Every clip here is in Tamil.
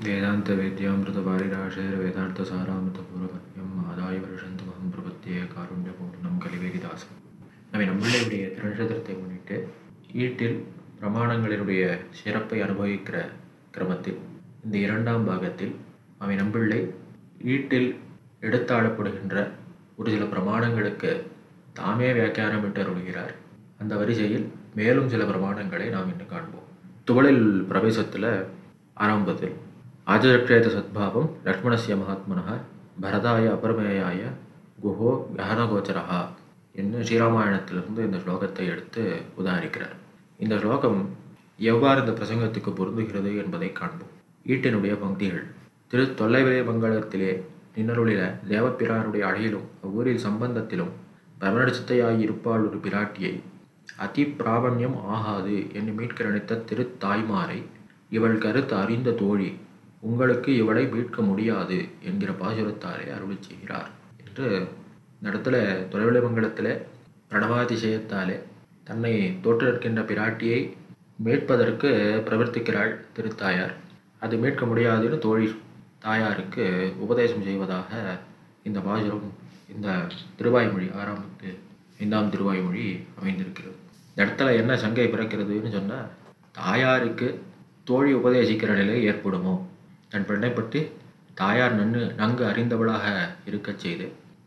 वेदान्तवेद्यामृतपारिराशेर्वेदार्थसारामृतपूर्वपद्यम् आदाय வருஷந்தமகம் பிரபத்தியே காருண்யபூர்ணம் கலிவேதிதாசம் நம்ம நம்மளுடைய திருநட்சத்திரத்தை முன்னிட்டு ஈட்டில் பிரமாணங்களினுடைய சிறப்பை அனுபவிக்கிற கிரமத்தில் இந்த இரண்டாம் பாகத்தில் அவை நம்பிள்ளை ஈட்டில் எடுத்தாளப்படுகின்ற ஒரு சில பிரமாணங்களுக்கு தாமே வியாக்கியானமிட்டு அருள்கிறார் அந்த வரிசையில் மேலும் சில பிரமாணங்களை நாம் இன்று காண்போம் துவளில் பிரவேசத்தில் ஆரம்பத்தில் ஆஜரக்ஷேத சத்பாவம் லக்ஷ்மணஸ்ய மகாத்மனः பரதாய அபரமேயாய குஹோ கஹனகோச்சரஹா என்று ஸ்ரீராமாயணத்திலிருந்து இந்த ஸ்லோகத்தை எடுத்து உதாரிக்கிறார் இந்த ஸ்லோகம் எவ்வாறு இந்த பிரசங்கத்துக்கு பொருந்துகிறது என்பதை காண்போம் ஈட்டினுடைய பங்கிகள் திரு தொல்லைவிலே மங்களத்திலே நின்னருளில தேவப்பிரானுடைய அழகிலும் அவ்வூரில் சம்பந்தத்திலும் பிரமணச்சித்தையாய் இருப்பாள் ஒரு பிராட்டியை அதி பிராபண்யம் ஆகாது என்று மீட்க நினைத்த திரு தாய்மாரை இவள் கருத்து அறிந்த தோழி உங்களுக்கு இவளை மீட்க முடியாது என்கிற பாசுரத்தாலே அருளி செய்கிறார் என்று இந்த இடத்துல தொலைவிலை மங்கலத்தில் பிரணவாதிசயத்தாலே தன்னை தோற்று நிற்கின்ற பிராட்டியை மீட்பதற்கு பிரவர்த்திக்கிறாள் திருத்தாயார் அது மீட்க முடியாதுன்னு தோழி தாயாருக்கு உபதேசம் செய்வதாக இந்த பாசுரம் இந்த திருவாய்மொழி ஆறாமத்து ஐந்தாம் திருவாய்மொழி அமைந்திருக்கிறது இந்த இடத்துல என்ன சங்கை பிறக்கிறதுன்னு சொன்னால் தாயாருக்கு தோழி உபதேசிக்கிற நிலை ஏற்படுமோ தன் பெண்ணை பற்றி தாயார் நன்னு நன்கு அறிந்தவளாக இருக்கச் செய்து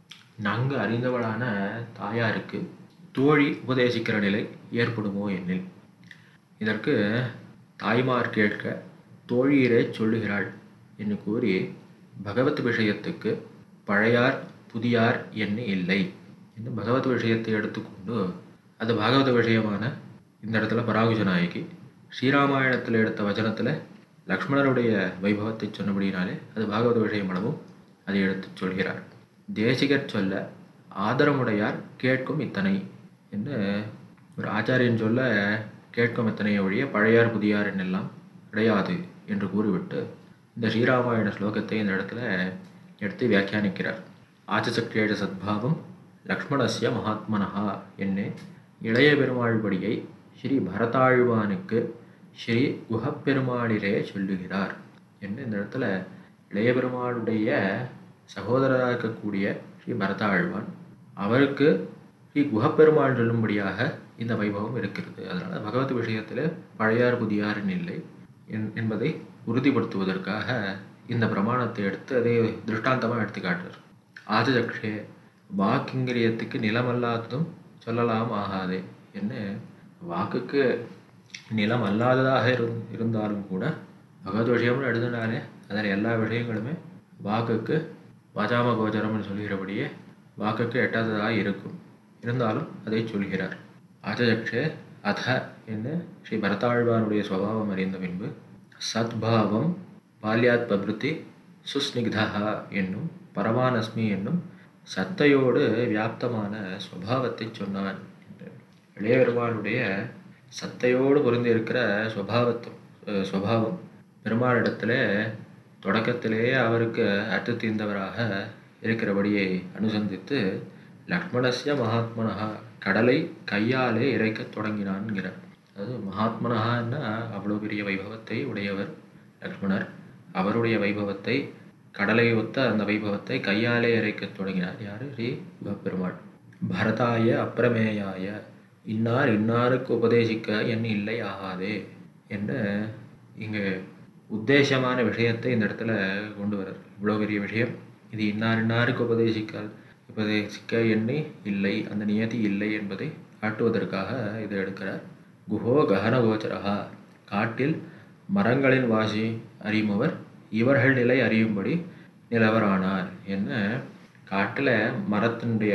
நன்கு அறிந்தவளான தாயாருக்கு தோழி உபதேசிக்கிற நிலை ஏற்படுமோ என்னில் இதற்கு தாய்மார் கேட்க தோழியரே சொல்லுகிறாள் என்று கூறி பகவத் விஷயத்துக்கு பழையார் புதியார் என்ன இல்லை என்று பகவத் விஷயத்தை எடுத்துக்கொண்டு அது பாகவத விஷயமான இந்த இடத்துல பராகுஜ நாயகி ஸ்ரீராமாயணத்தில் எடுத்த வச்சனத்தில் லக்ஷ்மணருடைய வைபவத்தை சொன்னபடினாலே அது பாகவத விஷயமளவும் அதை எடுத்து சொல்கிறார் தேசிகர் சொல்ல ஆதரமுடையார் கேட்கும் இத்தனை என்று ஒரு ஆச்சாரியன் சொல்ல கேட்கும் இத்தனையை ஒழிய பழையார் புதியார் என்னெல்லாம் கிடையாது என்று கூறிவிட்டு இந்த ஸ்ரீராமாயண ஸ்லோகத்தை இந்த இடத்துல எடுத்து வியாக்கியானிக்கிறார் ஆச்சசக்தியேட சத்பாவம் லக்ஷ்மணஸ்ய மகாத்மனஹா என்னே இளைய பெருமாள்படியை ஸ்ரீ பரதாழ்வானுக்கு ஸ்ரீ குஹப்பெருமாளிலே சொல்லுகிறார் என்று இந்த இடத்துல இளைய பெருமாளுடைய சகோதரராக இருக்கக்கூடிய ஸ்ரீ பரதாழ்வான் அவருக்கு ஸ்ரீ குஹப்பெருமாள் சொல்லும்படியாக இந்த வைபவம் இருக்கிறது அதனால் பகவத் விஷயத்தில் பழையார் புதியாரின் இல்லை என்பதை உறுதிப்படுத்துவதற்காக இந்த பிரமாணத்தை எடுத்து அதை திருஷ்டாந்தமாக எடுத்து காட்டுறார் ஆஜதக்ஷே வாக்கிங்கிரியத்துக்கு நிலமல்லாததும் சொல்லலாம் ஆகாதே என்ன வாக்குக்கு நிலம் அல்லாததாக இருந் இருந்தாலும் கூட பகவத் விஷயம்னு எழுதினாலே அதில் எல்லா விஷயங்களுமே வாக்குக்கு வாஜாம கோச்சரம்னு சொல்கிறபடியே வாக்குக்கு எட்டாததாக இருக்கும் இருந்தாலும் அதை சொல்கிறார் ஆச்சஜக்ஷே அத என்று ஸ்ரீ பரதாழ்வானுடைய சுவாவம் அறிந்த பின்பு சத்பாவம் பால்யாத் பபிருத்தி சுஸ்னிக்தா என்னும் பரமானஸ்மி என்னும் சத்தையோடு வியாப்தமான சுவாவத்தை சொன்னான் என்று இளைய பெருமாளுடைய சத்தையோடு பொருந்தி இருக்கிற சுவாவத்தும் சுவாவம் பெருமாளிடத்தில் தொடக்கத்திலேயே அவருக்கு அர்த்த தீர்ந்தவராக இருக்கிறபடியை அனுசந்தித்து லக்ஷ்மணஸ்ய மகாத்மனஹா கடலை கையாலே இறைக்கத் தொடங்கினான்கிறார் அதாவது மகாத்மனஹான்னா அவ்வளோ பெரிய வைபவத்தை உடையவர் லக்ஷ்மணர் அவருடைய வைபவத்தை கடலை ஒத்த அந்த வைபவத்தை கையாலே இறைக்கத் தொடங்கினார் யார் ஸ்ரீ பெருமாள் பரதாய அப்பிரமேயாய இன்னார் இன்னாருக்கு உபதேசிக்க என் இல்லை ஆகாதே என்று இங்கு உத்தேசமான விஷயத்தை இந்த இடத்துல கொண்டு வர்றார் இவ்வளோ பெரிய விஷயம் இது இன்னார் இன்னாருக்கு உபதேசிக்க உபதேசிக்க எண்ணி இல்லை அந்த நியதி இல்லை என்பதை காட்டுவதற்காக இதை எடுக்கிறார் குஹோ ககன கோச்சரகா காட்டில் மரங்களின் வாசி அறியுமவர் இவர்கள் நிலை அறியும்படி நிலவரானார் என்ன காட்டில் மரத்தினுடைய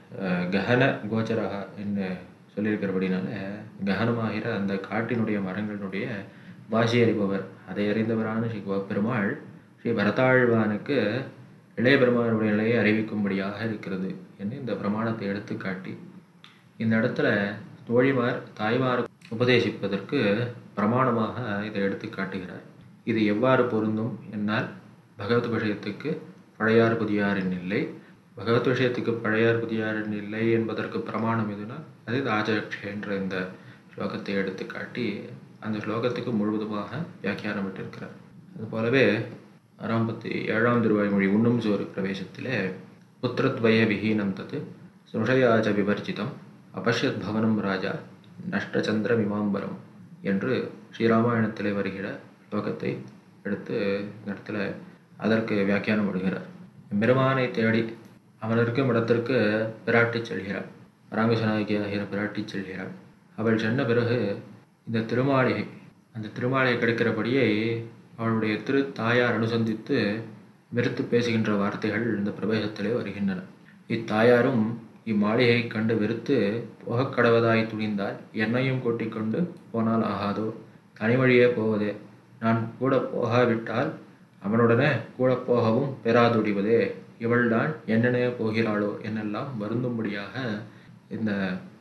ககன கோச்சரகா என்று சொல்லியிருக்கிறபடினால ககனமாகிற அந்த காட்டினுடைய மரங்களினுடைய வாசி அறிபவர் அதை அறிந்தவரான ஸ்ரீ பெருமாள் ஸ்ரீ பரதாழ்வானுக்கு இளைய பெருமாளுடைய நிலையை அறிவிக்கும்படியாக இருக்கிறது என்று இந்த பிரமாணத்தை எடுத்து காட்டி இந்த இடத்துல தோழிமார் தாய்மார் உபதேசிப்பதற்கு பிரமாணமாக இதை எடுத்து காட்டுகிறார் இது எவ்வாறு பொருந்தும் என்னால் பகவத் விஷயத்துக்கு பழையார் புதியாரின் இல்லை பகவத் விஷயத்துக்கு பழையார் புதியாரின் இல்லை என்பதற்கு பிரமாணம் எதுனா அது இது ஆஜரக்ஷே என்ற இந்த ஸ்லோகத்தை எடுத்து காட்டி அந்த ஸ்லோகத்துக்கு முழுவதுமாக வியாக்கியானம் விட்டிருக்கிறார் அதுபோலவே அறாம்பத்தி ஏழாம் திருவாய்மொழி உண்ணும் சோறு பிரவேசத்திலே புத்திரத்வய விஹீனம் தத்து சுஷயாச்ச விவர்ஜிதம் அபஷ்யத் பவனம் ராஜா நஷ்டச்சந்திர விமாம்பரம் என்று ஸ்ரீராமாயணத்திலே வருகிற ஸ்லோகத்தை எடுத்து இந்த இடத்துல அதற்கு வியாக்கியானம் விடுகிறார் பெருமானை தேடி அவன் இருக்கும் இடத்திற்கு பிராட்டி செல்கிறாள் பராங்குசநாயகியாகிற பிராட்டி செல்கிறாள் அவள் சென்ற பிறகு இந்த திருமாளிகை அந்த திருமாளிகை கிடைக்கிறபடியே அவளுடைய திரு தாயார் அனுசந்தித்து வெறுத்து பேசுகின்ற வார்த்தைகள் இந்த பிரவேசத்திலே வருகின்றன இத்தாயாரும் இம்மாளிகையை கண்டு வெறுத்து போகக் கடவதாய் துணிந்தால் என்னையும் கூட்டிக் கொண்டு போனால் ஆகாதோ தனி வழியே போவதே நான் கூட போகாவிட்டால் அவனுடனே கூட போகவும் பெறாதுடிவதே இவள்தான் என்னென்ன போகிறாளோ என்னெல்லாம் வருந்தும்படியாக இந்த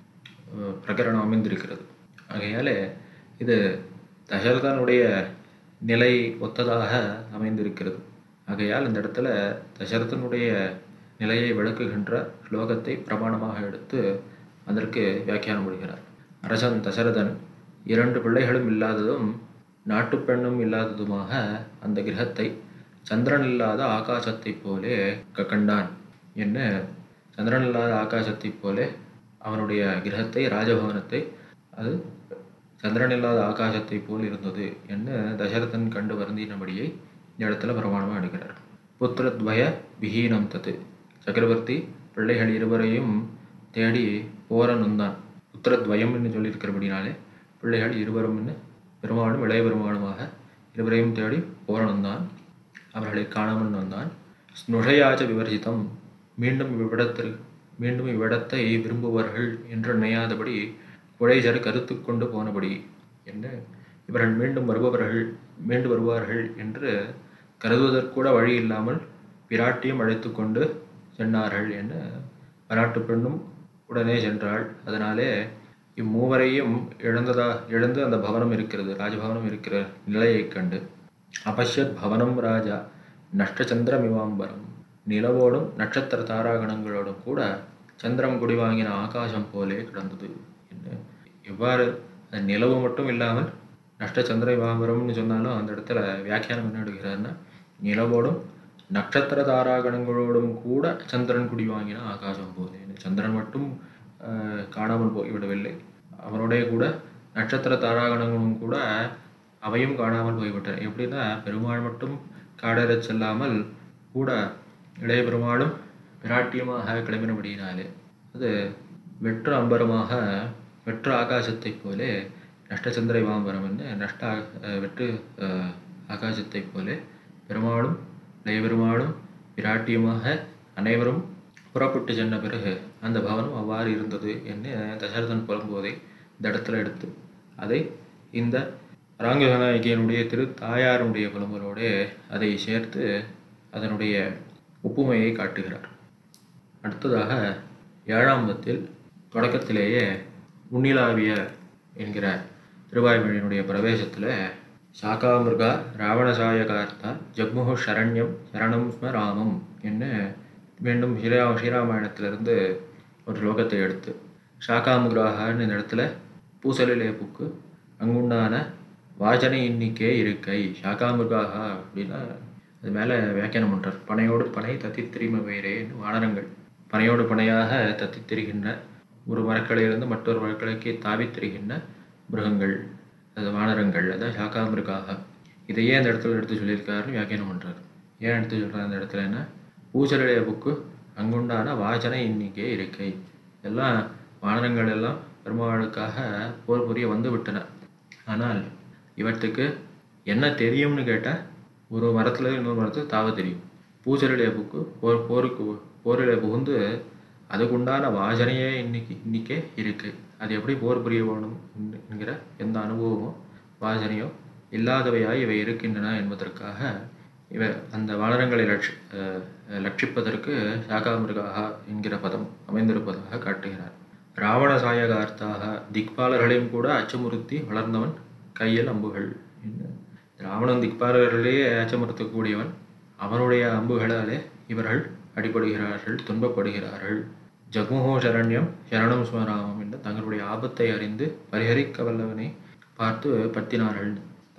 அஹ், பிரகரணம் அமைந்திருக்கிறது ஆகையாலே இது தசரதனுடைய நிலை ஒத்ததாக அமைந்திருக்கிறது ஆகையால் இந்த இடத்துல தசரதனுடைய நிலையை விளக்குகின்ற ஸ்லோகத்தை பிரமாணமாக எடுத்து அதற்கு வியாக்கியானம் விடுகிறார் அரசன் தசரதன் இரண்டு பிள்ளைகளும் இல்லாததும் நாட்டுப் பெண்ணும் இல்லாததுமாக அந்த கிரகத்தை சந்திரன் இல்லாத ஆகாசத்தைப் போலே க- கண்டான் என்ன சந்திரன் இல்லாத ஆகாசத்தைப் போலே அவனுடைய கிரகத்தை ராஜபவனத்தை அது சந்திரன் இல்லாத ஆகாசத்தைப் போல் இருந்தது என்ன தசரதன் கண்டு வருந்தினபடியை இந்த இடத்துல பிரமாணமாக எடுக்கிறார் புத்திரத்வய விஹீனம் தத்து சக்கரவர்த்தி பிள்ளைகள் இருவரையும் தேடி போர நொந்தான் புத்திரத்வயம் என்று சொல்லியிருக்கிறபடினாலே பிள்ளைகள் இருவரும்னு பெருமானும் இளைய பெருமானுமாக இருவரையும் தேடி போர நொந்தான் அவர்களை காணாமல் வந்தான் ஸ்னுஷயாச்ச விவர்ஜிதம் மீண்டும் இவ்விடத்திற்கு மீண்டும் இவ்விடத்தை விரும்புவார்கள் என்று நினையாதபடி குழைசர் கருத்து கொண்டு போனபடி என்ன இவர்கள் மீண்டும் வருபவர்கள் மீண்டு வருவார்கள் என்று கருதுவதற்கூட வழி இல்லாமல் பிராட்டியும் அழைத்து கொண்டு சென்றார்கள் என பராட்டு பெண்ணும் உடனே சென்றாள் அதனாலே இம்மூவரையும் இழந்ததா இழந்து அந்த பவனம் இருக்கிறது ராஜபவனம் இருக்கிற நிலையைக் கண்டு அபஷ்யத் பவனம் ராஜா நஷ்டச்சந்திர மிவாம்பரம் நிலவோடும் நட்சத்திர தாராகணங்களோடும் கூட சந்திரம் குடி வாங்கின ஆகாசம் போலே கிடந்தது என்ன எவ்வாறு அது நிலவு மட்டும் இல்லாமல் நஷ்டச்சந்திர விவாம்பரம்னு சொன்னாலும் அந்த இடத்துல வியாக்கியானம் என்ன எடுக்கிறாருன்னா நிலவோடும் நட்சத்திர தாராகணங்களோடும் கூட சந்திரன் குடி வாங்கின ஆகாசம் போலே சந்திரன் மட்டும் ஆஹ், காணாமல் போய்விடவில்லை அவனுடைய கூட நட்சத்திர தாராகணங்களும் கூட அவையும் காணாமல் போய்விட்டன எப்படின்னா பெருமாள் மட்டும் காடறச் செல்லாமல் கூட இளைய பெருமாளும் பிராட்டியமாக கிளம்பினபடியினாலே அது வெற்று அம்பரமாக வெற்று ஆகாசத்தைப் போலே நஷ்டச்சந்திர வாம்பரம் என்று நஷ்ட ஆ- அஹ் வெற்று அஹ், ஆகாசத்தைப் போலே பெருமாளும் இளைய பெருமாளும் பிராட்டியுமாக அனைவரும் புறப்பட்டு சென்ற பிறகு அந்த பவனம் அவ்வாறு இருந்தது என்று தசரதன் புலம்புவதை இந்த இடத்துல எடுத்து அதை இந்த ராங்கநாயகியனுடைய திரு தாயாருடைய புலம்பலோடு அதை சேர்த்து அதனுடைய ஒப்புமையை காட்டுகிறார் அடுத்ததாக ஏழாம் பத்தில் தொடக்கத்திலேயே உன்னிலாவிய என்கிற திருவாய்மொழியினுடைய பிரவேசத்தில் சாகாமிருகா ராவணசாயகார்த்தா ஜக்முகு சரண்யம் சரணம் ஸ்ம ராமம் என்ன மீண்டும் ஸ்ரீரா ஸ்ரீராமாயணத்திலிருந்து ஒரு லோகத்தை எடுத்து சாகாமுகிராகன்னு இந்த இடத்துல பூசலிலே புக்கு அங்குண்டான வாசனை எண்ணிக்கை இருக்கை சாகாமுகாக அப்படின்னா அது மேலே வியாக்கியானம் பண்ணுறார் பனையோடு பனை தத்தி திரிம வேறேன்னு வானரங்கள் பனையோடு பனையாக தத்தித் திரிகின்ற ஒரு மரக்கிளையிலிருந்து மற்றொரு மரக்கிளைக்கு தாவித் திரிகின்ற மிருகங்கள் அது வானரங்கள் அதான் சாகாமிருகாக இதையே அந்த இடத்துல எடுத்து சொல்லியிருக்காருன்னு வியாக்கியானம் பண்ணுறாரு ஏன் எடுத்து சொல்கிறார் அந்த இடத்துல என்ன பூசலுடைய புக்கு அங்குண்டான வாசனை எண்ணிக்கை இருக்கை எல்லாம் வானரங்கள் எல்லாம் பெருமாளுக்காக போர் புரிய வந்து விட்டன ஆனால் இவற்றுக்கு என்ன தெரியும்னு கேட்டால் ஒரு மரத்துல இன்னொரு மரத்துக்கு தாவ தெரியும் பூசலுடைய புக்கு போர் போருக்கு போரில் புகுந்து அதுக்குண்டான வாசனையே இன்னைக்கு இன்னைக்கே இருக்கு அது எப்படி போர் புரிய வேணும் என்க- என்கிற எந்த அனுபவமோ வாசனையோ இல்லாதவையாய் இவை இருக்கின்றன என்பதற்காக இவ அந்த வானரங்களை லட்சி அஹ் லட்சிப்பதற்கு சாகாமிருகாக என்கிற பதம் அமைந்திருப்பதாக காட்டுகிறார் ராவண சாயகார்த்தாக திக்பாலர்களையும் கூட அச்சமுறுத்தி வளர்ந்தவன் கையில் அம்புகள் என்ன ராவணன் திக்பாலர்களையே அச்சமுறுத்தக்கூடியவன் அவனுடைய அம்புகளாலே இவர்கள் அடிபடுகிறார்கள் துன்பப்படுகிறார்கள் ஜக்முகோ சரண்யம் சரணம் ஸ்மராமம் என்று தங்களுடைய ஆபத்தை அறிந்து பரிஹரிக்க வல்லவனை பார்த்து பத்தினார்கள்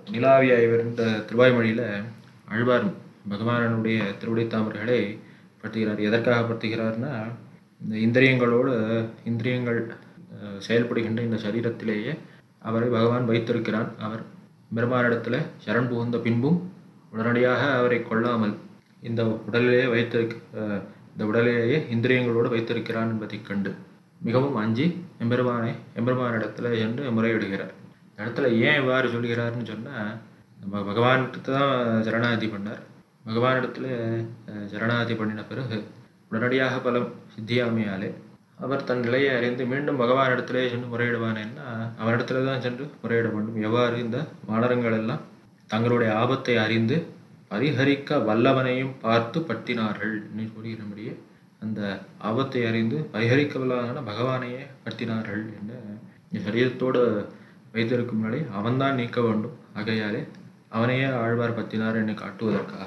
நிலாவிய இவர் இந்த திருவாய்மொழியில் ஆழ்வார் பகவானுடைய திருவடி தாமர்களை படுத்துகிறார் எதற்காக படுத்துகிறார்னா இந்த இந்திரியங்களோடு இந்திரியங்கள் அஹ், செயல்படுகின்ற இந்த சரீரத்திலேயே அவரை பகவான் வைத்திருக்கிறான் அவர் பெருமானிடத்தில் சரண் புகுந்த பின்பும் உடனடியாக அவரை கொல்லாமல் இந்த உடலிலேயே வைத்திருக்க அஹ், இந்த உடலிலேயே இந்திரியங்களோடு வைத்திருக்கிறான் என்பதைக் கண்டு மிகவும் அஞ்சி எம்பெருமானை எம்பெருமானிடத்தில் சென்று முறையிடுகிறார் இந்த இடத்துல ஏன் இவ்வாறு சொல்கிறார்னு சொன்னால் நம்ம பகவான்கிட்ட தான் சரணாகதி பண்ணார் பகவானிடத்தில் அஹ், சரணாகதி பண்ணின பிறகு உடனடியாக பலம் சித்தியாமையாலே அவர் தன் நிலையை அறிந்து மீண்டும் பகவானிடத்திலே சென்று முறையிடுவானேன்னா அவனிடத்துல தான் சென்று முறையிட வேண்டும் எவ்வாறு இந்த வானரங்கள் எல்லாம் தங்களுடைய ஆபத்தை அறிந்து பரிஹரிக்க வல்லவனையும் பார்த்து பற்றினார்கள் என்று கூறுகிறபடியே அந்த ஆபத்தை அறிந்து பரிஹரிக்க வல்லவனான பகவானையே பற்றினார்கள் என்று இந்த சரீரத்தோடு வைத்திருக்கும் நிலை அவன்தான் நீக்க வேண்டும் ஆகையாலே அவனையே ஆழ்வார் பற்றினார் என்று காட்டுவதற்காக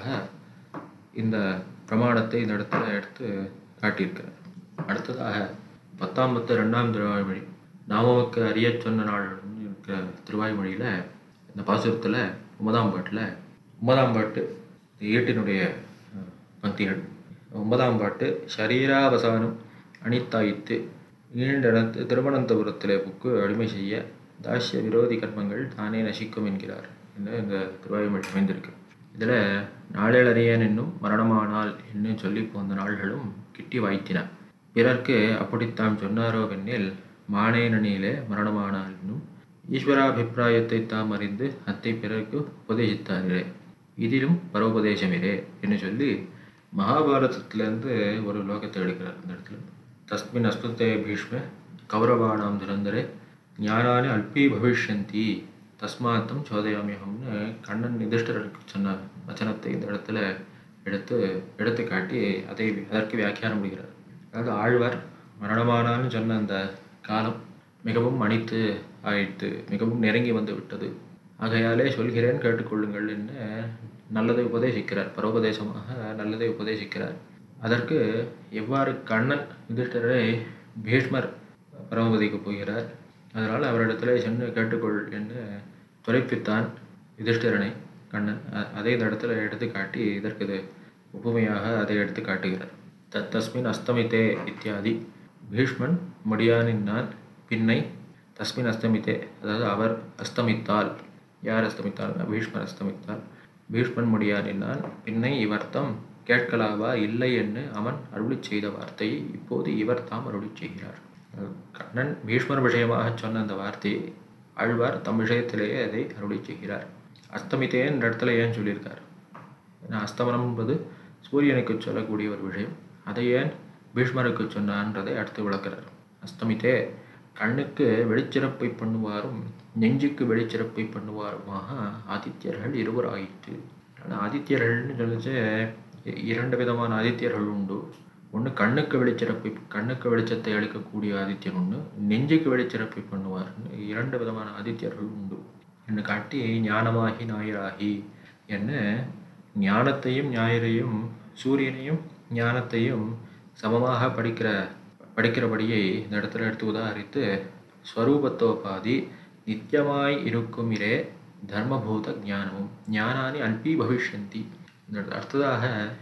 இந்த பிரமாணத்தை இந்த இடத்துல எடுத்து காட்டியிருக்கிறார் அடுத்ததாக பத்தாம் பத்து ரெண்டாம் திருவாய்மொழி நாமவுக்கு அறியச் சொன்ன நாள் இருக்கிற திருவாய்மொழியில் இந்த பாசுரத்தில் ஒன்பதாம் பாட்டில் ஒன்பதாம் பாட்டு இந்த ஈட்டினுடைய அஹ், பங்கிகள் ஒன்பதாம் பாட்டு ஷரீராவசானம் அணித்தாய்த்து ஈண்டெடுத்து திருவனந்தபுரத்திலே புக்கு அடிமை செய்ய தாஷ்ய விரோதி கர்மங்கள் தானே நசிக்கும் என்கிறார் என்று இந்த திருவாய்மொழி அமைந்திருக்கு இதில் நாளேளறியன் என்னும் மரணமானால் என்று சொல்லி போந்த நாள்களும் கிட்டி வாய்த்தின பிறர்க்கு அப்படித்தாம் சொன்னாரோ வெண்ணில் மானேனனியிலே மரணமானால் என்னும் ஈஸ்வராபிப்பிராயத்தை தாம் அறிந்து அத்தை பிறர்க்கு உபதேசித்தாரே இதிலும் பரோபதேசமிரே என்று சொல்லி மகாபாரதத்திலேருந்து ஒரு லோகத்தை எடுக்கிறார் அந்த இடத்துல தஸ்மின் அஸ்துத்தே பீஷ்ம கௌரவானாம் துரந்தரே ஞானானி அல்பி பவிஷ்யந்தி தஸ்மாத்தம் சோதயாமியகம்னு கண்ணன் யுதிஷ்டருக்கு சொன்ன வச்சனத்தை இந்த இடத்துல எடுத்து எடுத்து காட்டி அதை அதற்கு வியாக்கியானம் முடிகிறார் அதாவது ஆழ்வார் மரணமானான்னு சொன்ன அந்த காலம் மிகவும் அணித்து ஆயிட்டு மிகவும் நெருங்கி வந்து விட்டது ஆகையாலே சொல்கிறேன் கேட்டுக்கொள்ளுங்கள் என்று நல்லதை உபதேசிக்கிறார் பரோபதேசமாக நல்லதை உபதேசிக்கிறார் அதற்கு எவ்வாறு கண்ணன் யுதிஷ்டரை பீஷ்மர் பரமபதிக்கு போகிறார் அதனால் அவரிடத்திலே சென்று கேட்டுக்கொள் என்று துரைப்பித்தான் யுதிஷ்டிரனை கண்ணன் அ- அதை இந்த இடத்துல எடுத்து காட்டி இதற்கு இது உபமையாக அதை எடுத்து காட்டுகிறார் தத் தஸ்மின் அஸ்தமித்தே இத்தியாதி பீஷ்மன் முடியானின்னான் பின்னை தஸ்மின் அஸ்தமித்தே அதாவது அவர் அஸ்தமித்தால் யார் அஸ்தமித்தால் பீஷ்மர் அஸ்தமித்தால் பீஷ்மன் முடியானின்னான் பின்னை இவர்த்தம் கேட்கலாவா இல்லை என்று அவன் அருளிச் செய்த வார்த்தையை இப்போது இவர் தாம் அருளிச் செய்கிறார் கண்ணன் பீஷ்மர் விஷயமாக சொன்ன அந்த வார்த்தையை ஆழ்வார் தம் விஷயத்திலேயே அதை அருளிச் செய்கிறார் அஸ்தமித்தே என்ற இடத்துல ஏன் சொல்லியிருக்கார் ஏன்னா அஸ்தமனம் என்பது சூரியனுக்கு சொல்லக்கூடிய ஒரு விஷயம் அதை ஏன் பீஷ்மருக்கு சொன்னான்றதை அடுத்து விளக்குறார் அஸ்தமித்தே கண்ணுக்கு வெளிச்சிறப்பை பண்ணுவாரும் நெஞ்சுக்கு வெளிச்சிறப்பை பண்ணுவாருமாக ஆதித்யர்கள் இருவர் ஆயிற்று ஆனால் ஆதித்யர்கள்னு சொல்லிச்சு இ- இரண்டு விதமான ஆதித்யர்கள் உண்டு ஒன்று கண்ணுக்கு வெளிச்சிறப்பை கண்ணுக்கு வெளிச்சத்தை அளிக்கக்கூடிய ஆதித்யன் ஒன்று நெஞ்சுக்கு வெளிச்சிறப்பை பண்ணுவார்னு இரண்டு விதமான ஆதித்யர்கள் உண்டு என்று காட்டி ஞானமாகி ஞாயிறாகி என்ன ஞானத்தையும் ஞாயிறையும் சூரியனையும் ஞானத்தையும் சமமாக படிக்கிற படிக்கிறபடியை இந்த இடத்துல எடுத்து உதாகரித்து ஸ்வரூபத்தோபாதி நித்தியமாய் இருக்கும் இரே தர்மபூத ஞானமும் ஞானானி அல்பி பவிஷ்யந்தி இந்த இடத்துல அடுத்ததாக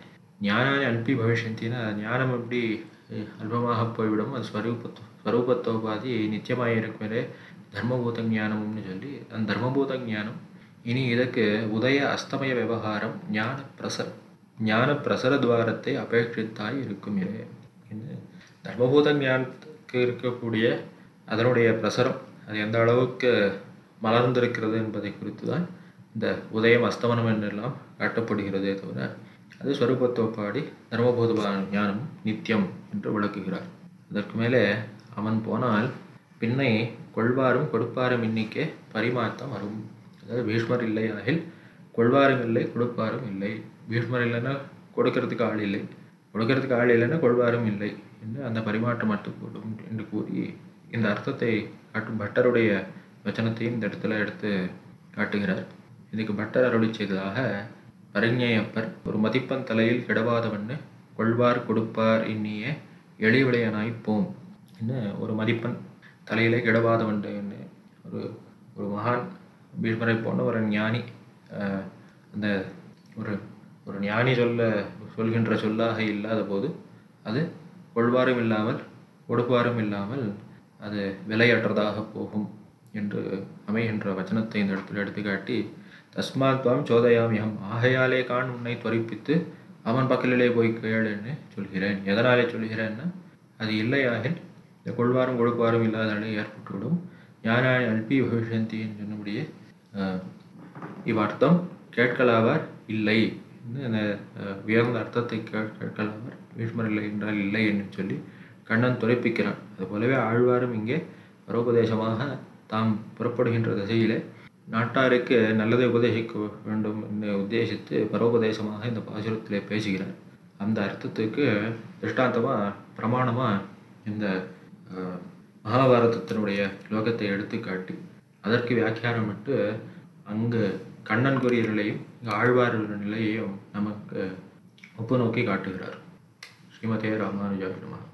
ஞானானி அல்பி பவிஷ்யந்தினா ஞானம் எப்படி அஹ், அல்பமாக போய்விடும் அது ஸ்வரூபத்தோ ஸ்வரூபத்தோபாதி நித்தியமாய் இருக்கும் இரே தர்மபூத ஞானம்னு சொல்லி அந்த தர்மபூத ஞானம் இனி இதற்கு உதய அஸ்தமய விவகாரம் ஞான பிரசர் ஞான பிரசர துவாரத்தை அபேட்சித்தாய் இருக்கும் இரே என்று தர்மபூத ஞானத்துக்கு இருக்கக்கூடிய அதனுடைய பிரசரம் அது எந்த அளவுக்கு மலர்ந்திருக்கிறது என்பதை குறித்து தான் இந்த உதயம் அஸ்தமனம் என்றெல்லாம் காட்டப்படுகிறதே தவிர அது ஸ்வரூபத்தோப்பாடி தர்மபூத ஞானம் நித்தியம் என்று விளக்குகிறார் அதற்கு மேலே அவன் போனால் பின்னை கொள்வாரும் கொடுப்பாரும் இன்னிக்கே பரிமாத்தம் வரும் அதாவது பீஷ்மர் இல்லை ஆகில் கொள்வாரும் இல்லை கொடுப்பாரும் இல்லை பீஷ்மர் இல்லைன்னா கொடுக்கறதுக்கு ஆள் இல்லை கொடுக்கறதுக்கு ஆள் இல்லைன்னா கொள்வாரும் இல்லை என்று அந்த பரிமாற்றம் மட்டும் கூடும் என்று கூறி இந்த அர்த்தத்தை காட்டும் பட்டருடைய வச்சனத்தையும் இந்த இடத்துல எடுத்து காட்டுகிறார் இதுக்கு பட்டர் அருளி செய்ததாக பரிஞையப்பர் ஒரு மதிப்பன் தலையில் கிடவாதவன்னு கொள்வார் கொடுப்பார் இன்னிய எளிவிளையனாய் போம் என்ன ஒரு மதிப்பன் தலையிலே கிடவாதவன் என்ன ஒரு ஒரு மகான் பீஷ்மரை போன்ற ஒரு ஞானி அஹ், அந்த ஒரு ஒரு ஞானி சொல்ல சொல்கின்ற சொல்லாக இல்லாத போது அது கொள்வாரும் இல்லாமல் கொடுப்பாரும் இல்லாமல் அது விலையற்றதாக போகும் என்று அமைகின்ற வச்சனத்தை இந்த இடத்துல எடுத்துக்காட்டி தஸ்மாத் துவம் சோதயாமியம் ஆகையாலே கான் உன்னை துவரிப்பித்து அவன் பக்கலிலே போய் கேளுன்னு சொல்கிறேன் எதனாலே சொல்கிறேன்னா அது இல்லையாகில் இந்த கொள்வாரும் கொடுப்பாரும் இல்லாத நிலை ஏற்பட்டுவிடும் ஞானானி அல்பி பவிஷந்தின்னு சொன்னபடியே அஹ், இவ்வர்த்தம் கேட்கலாவார் இல்லை என்று அந்த அஹ், உயர்ந்த அர்த்தத்தை கேட் கேட்கலாவார் பீஷ்மர் இல்லை என்றால் இல்லை என்று சொல்லி கண்ணன் துரைப்பிக்கிறான் அதுபோலவே ஆழ்வாரும் இங்கே பரோபதேசமாக தாம் புறப்படுகின்ற திசையிலே நாட்டாருக்கு நல்லதை உபதேசிக்க வேண்டும் என்று உத்தேசித்து பரோபதேசமாக இந்த பாசுரத்திலே பேசுகிறார் அந்த அர்த்தத்துக்கு திருஷ்டாந்தமாக பிரமாணமாக இந்த அஹ், மகாபாரதத்தினுடைய லோகத்தை எடுத்து காட்டி அதற்கு வியாக்கியானமிட்டு அங்கு கண்ணன் கூறிய நிலையும் இங்கு ஆழ்வார்கள் நிலையையும் நமக்கு ஒப்பு நோக்கி காட்டுகிறார் ஸ்ரீமதே ராமானுஜாய நமः